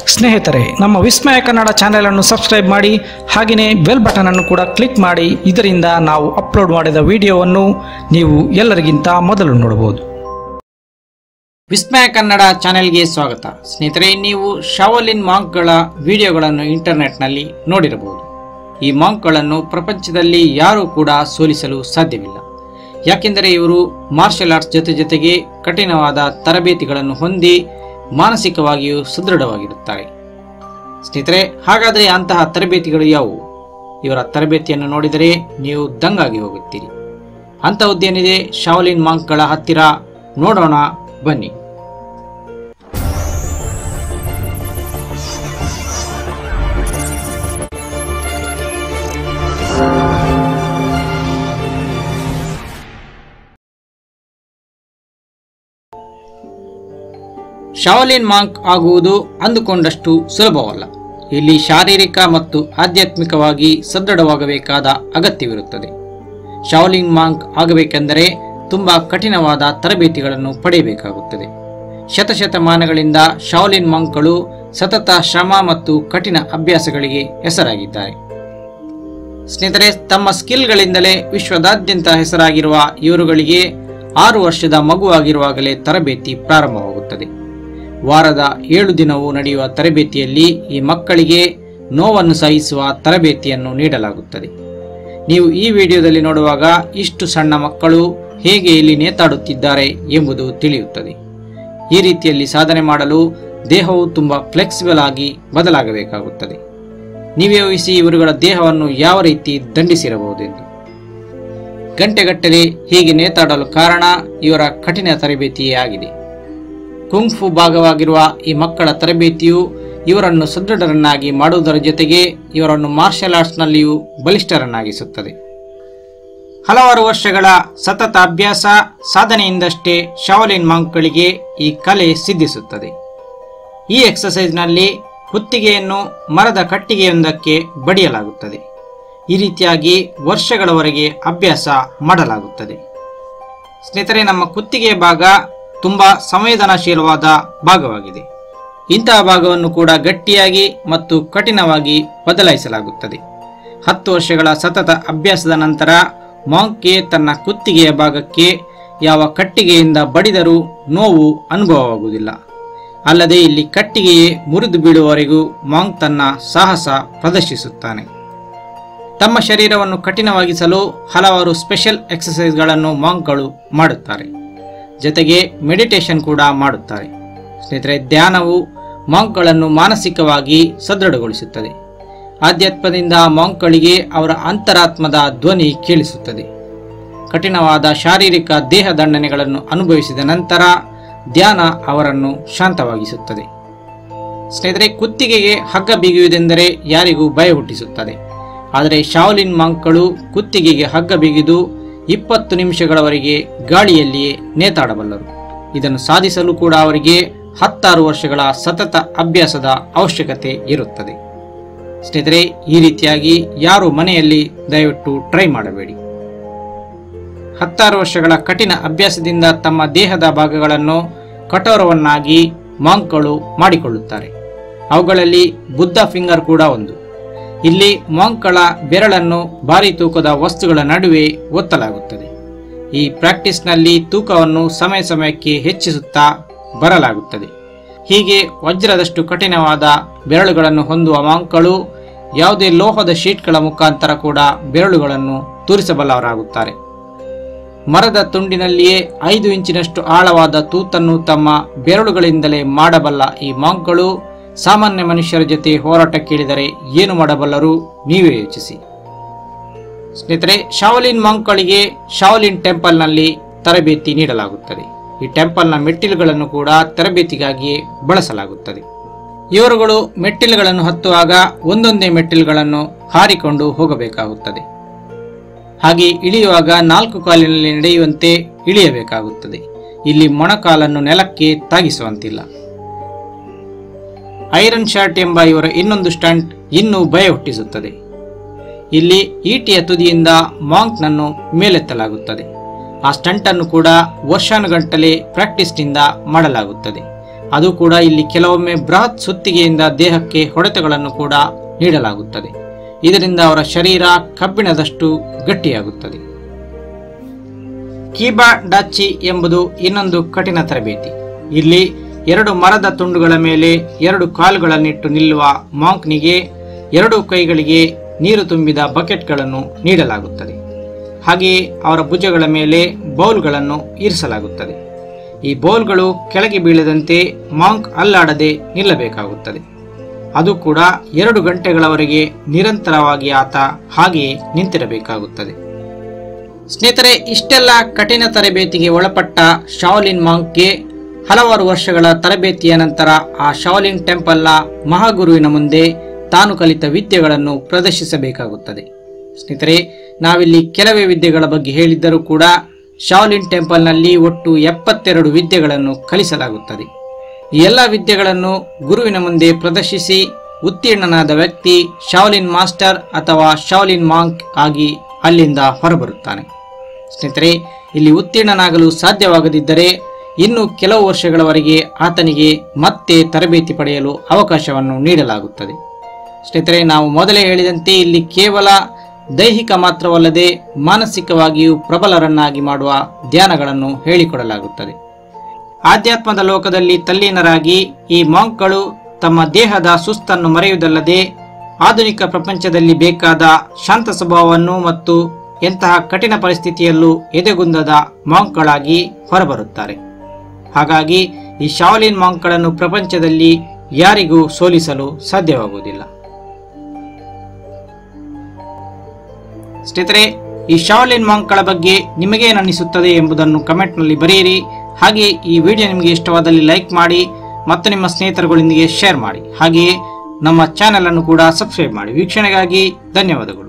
ಸ್ನೇಹಿತರೆ ನಮ್ಮ ವಿಸ್ಮಯ ಕನ್ನಡ ಚಾನೆಲ್ ಅನ್ನು ಸಬ್ಸ್ಕ್ರೈಬ್ ಮಾಡಿ ಹಾಗೆಯೇ ಬೆಲ್ ಬಟನ್ ಅನ್ನು ಕೂಡ ಕ್ಲಿಕ್ ಮಾಡಿ ಇದರಿಂದ ನಾವು ಅಪ್ಲೋಡ್ ಮಾಡಿದ ವಿಡಿಯೋವನ್ನು ನೀವು ಎಲ್ಲರಿಗಿಂತ ಮೊದಲು ನೋಡಬಹುದು ವಿಸ್ಮಯ ಕನ್ನಡ ಚಾನೆಲ್ಗೆ ಸ್ವಾಗತ ಸ್ನೇಹಿತರೆ ನೀವು ಶಾವಲಿನ್ ಮಾಂಕ್ಗಳ ವಿಡಿಯೋಗಳನ್ನು ಇಂಟರ್ನೆಟ್ನಲ್ಲಿ ನೋಡಿರಬಹುದು ಈ ಮಾಂಕ್ಗಳನ್ನು ಪ್ರಪಂಚದಲ್ಲಿ ಯಾರೂ ಕೂಡ ಸೋಲಿಸಲು ಸಾಧ್ಯವಿಲ್ಲ ಯಾಕೆಂದರೆ ಇವರು ಮಾರ್ಷಲ್ ಆರ್ಟ್ಸ್ ಜೊತೆ ಜೊತೆಗೆ ಕಠಿಣವಾದ ತರಬೇತಿಗಳನ್ನು ಹೊಂದಿ ಮಾನಸಿಕವಾಗಿಯೂ ಸುದೃಢವಾಗಿರುತ್ತಾರೆ ಸ್ನೇಹಿತರೆ ಹಾಗಾದರೆ ಅಂತಹ ತರಬೇತಿಗಳು ಯಾವುವು ಇವರ ತರಬೇತಿಯನ್ನು ನೋಡಿದರೆ ನೀವು ದಂಗಾಗಿ ಹೋಗುತ್ತೀರಿ ಅಂತಹದ್ದೇನಿದೆ ಶಾವಲಿನ್ ಮಾಂಕ್ಗಳ ಹತ್ತಿರ ನೋಡೋಣ ಬನ್ನಿ ಶಾವಲಿನ್ ಮಾಂಕ್ ಆಗುವುದು ಅಂದುಕೊಂಡಷ್ಟು ಸುಲಭವಲ್ಲ ಇಲ್ಲಿ ಶಾರೀರಿಕ ಮತ್ತು ಆಧ್ಯಾತ್ಮಿಕವಾಗಿ ಸದೃಢವಾಗಬೇಕಾದ ಅಗತ್ಯವಿರುತ್ತದೆ ಶಾವಲಿನ್ ಮಾಂಕ್ ಆಗಬೇಕೆಂದರೆ ತುಂಬಾ ಕಠಿಣವಾದ ತರಬೇತಿಗಳನ್ನು ಪಡೆಯಬೇಕಾಗುತ್ತದೆ ಶತಶತಮಾನಗಳಿಂದ ಶಾವಲಿನ್ ಮಾಂಕ್ಗಳು ಸತತ ಶ್ರಮ ಮತ್ತು ಕಠಿಣ ಅಭ್ಯಾಸಗಳಿಗೆ ಹೆಸರಾಗಿದ್ದಾರೆ ಸ್ನೇಹಿತರೆ ತಮ್ಮ ಸ್ಕಿಲ್ಗಳಿಂದಲೇ ವಿಶ್ವದಾದ್ಯಂತ ಹೆಸರಾಗಿರುವ ಇವರುಗಳಿಗೆ ಆರು ವರ್ಷದ ಮಗುವಾಗಿರುವಾಗಲೇ ತರಬೇತಿ ಪ್ರಾರಂಭವಾಗುತ್ತದೆ ವಾರದ ಏಳು ದಿನವೂ ನಡೆಯುವ ತರಬೇತಿಯಲ್ಲಿ ಈ ಮಕ್ಕಳಿಗೆ ನೋವನ್ನು ಸಹಿಸುವ ತರಬೇತಿಯನ್ನು ನೀಡಲಾಗುತ್ತದೆ ನೀವು ಈ ವಿಡಿಯೋದಲ್ಲಿ ನೋಡುವಾಗ ಇಷ್ಟು ಸಣ್ಣ ಮಕ್ಕಳು ಹೇಗೆ ಇಲ್ಲಿ ನೇತಾಡುತ್ತಿದ್ದಾರೆ ಎಂಬುದು ತಿಳಿಯುತ್ತದೆ ಈ ರೀತಿಯಲ್ಲಿ ಸಾಧನೆ ಮಾಡಲು ದೇಹವು ತುಂಬ ಫ್ಲೆಕ್ಸಿಬಲ್ ಆಗಿ ಬದಲಾಗಬೇಕಾಗುತ್ತದೆ ನೀವೇ ಊಹಿಸಿ ಇವರುಗಳ ದೇಹವನ್ನು ಯಾವ ರೀತಿ ದಂಡಿಸಿರಬಹುದೆಂದು ಗಂಟೆಗಟ್ಟಲೆ ಹೀಗೆ ನೇತಾಡಲು ಕಾರಣ ಇವರ ಕಠಿಣ ತರಬೇತಿಯೇ ಆಗಿದೆ ಕುಂಗ್ಫು ಭಾಗವಾಗಿರುವ ಈ ಮಕ್ಕಳ ತರಬೇತಿಯು ಇವರನ್ನು ಸುದೃಢರನ್ನಾಗಿ ಮಾಡುವುದರ ಜೊತೆಗೆ ಇವರನ್ನು ಮಾರ್ಷಲ್ ಆರ್ಟ್ಸ್ನಲ್ಲಿಯೂ ಬಲಿಷ್ಠರನ್ನಾಗಿಸುತ್ತದೆ ಹಲವಾರು ವರ್ಷಗಳ ಸತತ ಅಭ್ಯಾಸ ಸಾಧನೆಯಿಂದಷ್ಟೇ ಶಾವಲಿನ್ ಮಾಂಕ್ಗಳಿಗೆ ಈ ಕಲೆ ಸಿದ್ಧಿಸುತ್ತದೆ ಈ ಎಕ್ಸಸೈಸ್ನಲ್ಲಿ ಕುತ್ತಿಗೆಯನ್ನು ಮರದ ಕಟ್ಟಿಗೆಯೊಂದಕ್ಕೆ ಬಡಿಯಲಾಗುತ್ತದೆ ಈ ರೀತಿಯಾಗಿ ವರ್ಷಗಳವರೆಗೆ ಅಭ್ಯಾಸ ಮಾಡಲಾಗುತ್ತದೆ ಸ್ನೇಹಿತರೆ ನಮ್ಮ ಕುತ್ತಿಗೆ ಭಾಗ ತುಂಬ ಸಂವೇದನಾಶೀಲವಾದ ಭಾಗವಾಗಿದೆ ಇಂತಹ ಭಾಗವನ್ನು ಕೂಡ ಗಟ್ಟಿಯಾಗಿ ಮತ್ತು ಕಠಿಣವಾಗಿ ಬದಲಾಯಿಸಲಾಗುತ್ತದೆ ಹತ್ತು ವರ್ಷಗಳ ಸತತ ಅಭ್ಯಾಸದ ನಂತರ ಮಾಂಕ್ಗೆ ತನ್ನ ಕುತ್ತಿಗೆಯ ಭಾಗಕ್ಕೆ ಯಾವ ಕಟ್ಟಿಗೆಯಿಂದ ಬಡಿದರೂ ನೋವು ಅನುಭವವಾಗುವುದಿಲ್ಲ ಅಲ್ಲದೆ ಇಲ್ಲಿ ಕಟ್ಟಿಗೆಯೇ ಮುರಿದು ಬೀಳುವವರೆಗೂ ಮಾಂಕ್ ತನ್ನ ಸಾಹಸ ಪ್ರದರ್ಶಿಸುತ್ತಾನೆ ತಮ್ಮ ಶರೀರವನ್ನು ಕಠಿಣವಾಗಿಸಲು ಹಲವಾರು ಸ್ಪೆಷಲ್ ಎಕ್ಸಸೈಸ್ಗಳನ್ನು ಮಾಂಕ್ಗಳು ಮಾಡುತ್ತಾರೆ ಜೊತೆಗೆ ಮೆಡಿಟೇಷನ್ ಕೂಡ ಮಾಡುತ್ತಾರೆ ಸ್ನೇಹಿತರೆ ಧ್ಯಾನವು ಮಾಂಕ್ಗಳನ್ನು ಮಾನಸಿಕವಾಗಿ ಸದೃಢಗೊಳಿಸುತ್ತದೆ ಆಧ್ಯಾತ್ಮದಿಂದ ಮಾಂಕ್ಗಳಿಗೆ ಅವರ ಅಂತರಾತ್ಮದ ಧ್ವನಿ ಕೇಳಿಸುತ್ತದೆ ಕಠಿಣವಾದ ಶಾರೀರಿಕ ದೇಹ ದಂಡನೆಗಳನ್ನು ಅನುಭವಿಸಿದ ನಂತರ ಧ್ಯಾನ ಅವರನ್ನು ಶಾಂತವಾಗಿಸುತ್ತದೆ ಸ್ನೇಹಿತರೆ ಕುತ್ತಿಗೆಗೆ ಹಗ್ಗ ಬಿಗಿಯುವುದೆಂದರೆ ಯಾರಿಗೂ ಭಯ ಹುಟ್ಟಿಸುತ್ತದೆ ಆದರೆ ಶಾವಲಿನ್ ಮಾಂಕ್ಗಳು ಕುತ್ತಿಗೆಗೆ ಹಗ್ಗ ಬಿಗಿದು ಇಪ್ಪತ್ತು ನಿಮಿಷಗಳವರೆಗೆ ಗಾಳಿಯಲ್ಲಿಯೇ ನೇತಾಡಬಲ್ಲರು ಇದನ್ನು ಸಾಧಿಸಲು ಕೂಡ ಅವರಿಗೆ ಹತ್ತಾರು ವರ್ಷಗಳ ಸತತ ಅಭ್ಯಾಸದ ಅವಶ್ಯಕತೆ ಇರುತ್ತದೆ ಸ್ನೇಹಿತರೆ ಈ ರೀತಿಯಾಗಿ ಯಾರು ಮನೆಯಲ್ಲಿ ದಯವಿಟ್ಟು ಟ್ರೈ ಮಾಡಬೇಡಿ ಹತ್ತಾರು ವರ್ಷಗಳ ಕಠಿಣ ಅಭ್ಯಾಸದಿಂದ ತಮ್ಮ ದೇಹದ ಭಾಗಗಳನ್ನು ಕಠೋರವನ್ನಾಗಿ ಮಾಂಕ್ಗಳು ಮಾಡಿಕೊಳ್ಳುತ್ತಾರೆ ಅವುಗಳಲ್ಲಿ ಬುದ್ಧ ಫಿಂಗರ್ ಕೂಡ ಒಂದು ಇಲ್ಲಿ ಮಾಂಕ್ಗಳ ಬೆರಳನ್ನು ಭಾರಿ ತೂಕದ ವಸ್ತುಗಳ ನಡುವೆ ಒತ್ತಲಾಗುತ್ತದೆ ಈ ಪ್ರಾಕ್ಟೀಸ್ನಲ್ಲಿ ತೂಕವನ್ನು ಸಮಯ ಸಮಯಕ್ಕೆ ಹೆಚ್ಚಿಸುತ್ತಾ ಬರಲಾಗುತ್ತದೆ ಹೀಗೆ ವಜ್ರದಷ್ಟು ಕಠಿಣವಾದ ಬೆರಳುಗಳನ್ನು ಹೊಂದುವ ಮಾಂಕ್ಗಳು ಯಾವುದೇ ಲೋಹದ ಶೀಟ್ಗಳ ಮುಖಾಂತರ ಕೂಡ ಬೆರಳುಗಳನ್ನು ತೂರಿಸಬಲ್ಲವರಾಗುತ್ತಾರೆ ಮರದ ತುಂಡಿನಲ್ಲಿಯೇ ಐದು ಇಂಚಿನಷ್ಟು ಆಳವಾದ ತೂತನ್ನು ತಮ್ಮ ಬೆರಳುಗಳಿಂದಲೇ ಮಾಡಬಲ್ಲ ಈ ಮಾಂಕ್ಗಳು ಸಾಮಾನ್ಯ ಮನುಷ್ಯರ ಜೊತೆ ಹೋರಾಟಕ್ಕಿಳಿದರೆ ಏನು ಮಾಡಬಲ್ಲರು ನೀವೇ ಯೋಚಿಸಿ ಸ್ನೇಹಿತರೆ ಶಾವಲಿನ್ ಮಾಂಕ್ಗಳಿಗೆ ಶಾವಲಿನ್ ಟೆಂಪಲ್ನಲ್ಲಿ ತರಬೇತಿ ನೀಡಲಾಗುತ್ತದೆ ಈ ಟೆಂಪಲ್ನ ಮೆಟ್ಟಿಲುಗಳನ್ನು ಕೂಡ ತರಬೇತಿಗಾಗಿಯೇ ಬಳಸಲಾಗುತ್ತದೆ ಇವರುಗಳು ಮೆಟ್ಟಿಲುಗಳನ್ನು ಹತ್ತುವಾಗ ಒಂದೊಂದೇ ಮೆಟ್ಟಿಲುಗಳನ್ನು ಹಾರಿಕೊಂಡು ಹೋಗಬೇಕಾಗುತ್ತದೆ ಹಾಗೆ ಇಳಿಯುವಾಗ ನಾಲ್ಕು ಕಾಲಿನಲ್ಲಿ ನಡೆಯುವಂತೆ ಇಳಿಯಬೇಕಾಗುತ್ತದೆ ಇಲ್ಲಿ ಮೊಣಕಾಲನ್ನು ನೆಲಕ್ಕೆ ತಾಗಿಸುವಂತಿಲ್ಲ ಐರನ್ ಶಾರ್ಟ್ ಎಂಬ ಇವರ ಇನ್ನೊಂದು ಸ್ಟಂಟ್ ಇನ್ನೂ ಭಯ ಹುಟ್ಟಿಸುತ್ತದೆ ಇಲ್ಲಿ ಈಟಿಯ ತುದಿಯಿಂದ ಮಾಂಕ್ನನ್ನು ಮೇಲೆತ್ತಲಾಗುತ್ತದೆ ಆ ಸ್ಟಂಟನ್ನು ಕೂಡ ವರ್ಷಾನುಗಂಟಲೆ ಪ್ರಾಕ್ಟೀಸ್ನಿಂದ ಮಾಡಲಾಗುತ್ತದೆ ಅದು ಕೂಡ ಇಲ್ಲಿ ಕೆಲವೊಮ್ಮೆ ಬೃಹತ್ ಸುತ್ತಿಗೆಯಿಂದ ದೇಹಕ್ಕೆ ಹೊಡೆತಗಳನ್ನು ಕೂಡ ನೀಡಲಾಗುತ್ತದೆ ಇದರಿಂದ ಅವರ ಶರೀರ ಕಬ್ಬಿಣದಷ್ಟು ಗಟ್ಟಿಯಾಗುತ್ತದೆ ಕೀಬಾ ಡಾಚಿ ಎಂಬುದು ಇನ್ನೊಂದು ಕಠಿಣ ತರಬೇತಿ ಇಲ್ಲಿ ಎರಡು ಮರದ ತುಂಡುಗಳ ಮೇಲೆ ಎರಡು ಕಾಲುಗಳನ್ನಿಟ್ಟು ನಿಲ್ಲುವ ಮಾಂಕ್ನಿಗೆ ಎರಡು ಕೈಗಳಿಗೆ ನೀರು ತುಂಬಿದ ಬಕೆಟ್ಗಳನ್ನು ನೀಡಲಾಗುತ್ತದೆ ಹಾಗೆಯೇ ಅವರ ಭುಜಗಳ ಮೇಲೆ ಬೌಲ್ಗಳನ್ನು ಇರಿಸಲಾಗುತ್ತದೆ ಈ ಬೌಲ್ಗಳು ಕೆಳಗೆ ಬೀಳದಂತೆ ಮಾಂಕ್ ಅಲ್ಲಾಡದೆ ನಿಲ್ಲಬೇಕಾಗುತ್ತದೆ ಅದು ಕೂಡ ಎರಡು ಗಂಟೆಗಳವರೆಗೆ ನಿರಂತರವಾಗಿ ಆತ ಹಾಗೆಯೇ ನಿಂತಿರಬೇಕಾಗುತ್ತದೆ ಸ್ನೇಹಿತರೆ ಇಷ್ಟೆಲ್ಲ ಕಠಿಣ ತರಬೇತಿಗೆ ಒಳಪಟ್ಟ ಶಾವ್ಲಿನ್ ಮಾಂಕ್ಗೆ ಹಲವಾರು ವರ್ಷಗಳ ತರಬೇತಿಯ ನಂತರ ಆ ಶಾವ್ಲಿನ್ ಟೆಂಪಲ್ನ ಮಹಾಗುರುವಿನ ಮುಂದೆ ತಾನು ಕಲಿತ ವಿದ್ಯೆಗಳನ್ನು ಪ್ರದರ್ಶಿಸಬೇಕಾಗುತ್ತದೆ ಸ್ನೇಹಿತರೆ ನಾವಿಲ್ಲಿ ಕೆಲವೇ ವಿದ್ಯೆಗಳ ಬಗ್ಗೆ ಹೇಳಿದ್ದರೂ ಕೂಡ ಶಾವ್ಲಿನ್ ಟೆಂಪಲ್ನಲ್ಲಿ ಒಟ್ಟು ಎಪ್ಪತ್ತೆರಡು ವಿದ್ಯೆಗಳನ್ನು ಕಲಿಸಲಾಗುತ್ತದೆ ಈ ಎಲ್ಲ ವಿದ್ಯೆಗಳನ್ನು ಗುರುವಿನ ಮುಂದೆ ಪ್ರದರ್ಶಿಸಿ ಉತ್ತೀರ್ಣನಾದ ವ್ಯಕ್ತಿ ಶಾವ್ಲಿನ್ ಮಾಸ್ಟರ್ ಅಥವಾ ಶಾವ್ಲಿನ್ ಮಾಂಕ್ ಆಗಿ ಅಲ್ಲಿಂದ ಹೊರಬರುತ್ತಾನೆ ಸ್ನೇಹಿತರೆ ಇಲ್ಲಿ ಉತ್ತೀರ್ಣನಾಗಲು ಸಾಧ್ಯವಾಗದಿದ್ದರೆ ಇನ್ನು ಕೆಲವು ವರ್ಷಗಳವರೆಗೆ ಆತನಿಗೆ ಮತ್ತೆ ತರಬೇತಿ ಪಡೆಯಲು ಅವಕಾಶವನ್ನು ನೀಡಲಾಗುತ್ತದೆ ಸ್ನೇಹಿತರೆ ನಾವು ಮೊದಲೇ ಹೇಳಿದಂತೆ ಇಲ್ಲಿ ಕೇವಲ ದೈಹಿಕ ಮಾತ್ರವಲ್ಲದೆ ಮಾನಸಿಕವಾಗಿಯೂ ಪ್ರಬಲರನ್ನಾಗಿ ಮಾಡುವ ಧ್ಯಾನಗಳನ್ನು ಹೇಳಿಕೊಡಲಾಗುತ್ತದೆ ಆಧ್ಯಾತ್ಮದ ಲೋಕದಲ್ಲಿ ತಲ್ಲೀನರಾಗಿ ಈ ಮಾಂಕ್ಗಳು ತಮ್ಮ ದೇಹದ ಸುಸ್ತನ್ನು ಮರೆಯುವುದಲ್ಲದೆ ಆಧುನಿಕ ಪ್ರಪಂಚದಲ್ಲಿ ಬೇಕಾದ ಶಾಂತ ಸ್ವಭಾವವನ್ನು ಮತ್ತು ಎಂತಹ ಕಠಿಣ ಪರಿಸ್ಥಿತಿಯಲ್ಲೂ ಎದೆಗುಂದದ ಮಾಂಕ್ಗಳಾಗಿ ಹೊರಬರುತ್ತಾರೆ ಹಾಗಾಗಿ ಈ ಶಾವಲಿನ್ ಮಾಂಕ್ಗಳನ್ನು ಪ್ರಪಂಚದಲ್ಲಿ ಯಾರಿಗೂ ಸೋಲಿಸಲು ಸಾಧ್ಯವಾಗುವುದಿಲ್ಲ ಸ್ನೇಹಿತರೆ ಈ ಶಾವಲಿನ್ ಮಾಂಕ್ಗಳ ಬಗ್ಗೆ ನಿಮಗೇನನ್ನಿಸುತ್ತದೆ ಎಂಬುದನ್ನು ಕಮೆಂಟ್ನಲ್ಲಿ ಬರೆಯಿರಿ ಹಾಗೆ ಈ ವಿಡಿಯೋ ನಿಮಗೆ ಇಷ್ಟವಾದಲ್ಲಿ ಲೈಕ್ ಮಾಡಿ ಮತ್ತು ನಿಮ್ಮ ಸ್ನೇಹಿತರುಗಳೊಂದಿಗೆ ಶೇರ್ ಮಾಡಿ ಹಾಗೆಯೇ ನಮ್ಮ ಚಾನೆಲ್ ಅನ್ನು ಕೂಡ ಸಬ್ಸ್ಕ್ರೈಬ್ ಮಾಡಿ ವೀಕ್ಷಣೆಗಾಗಿ ಧನ್ಯವಾದಗಳು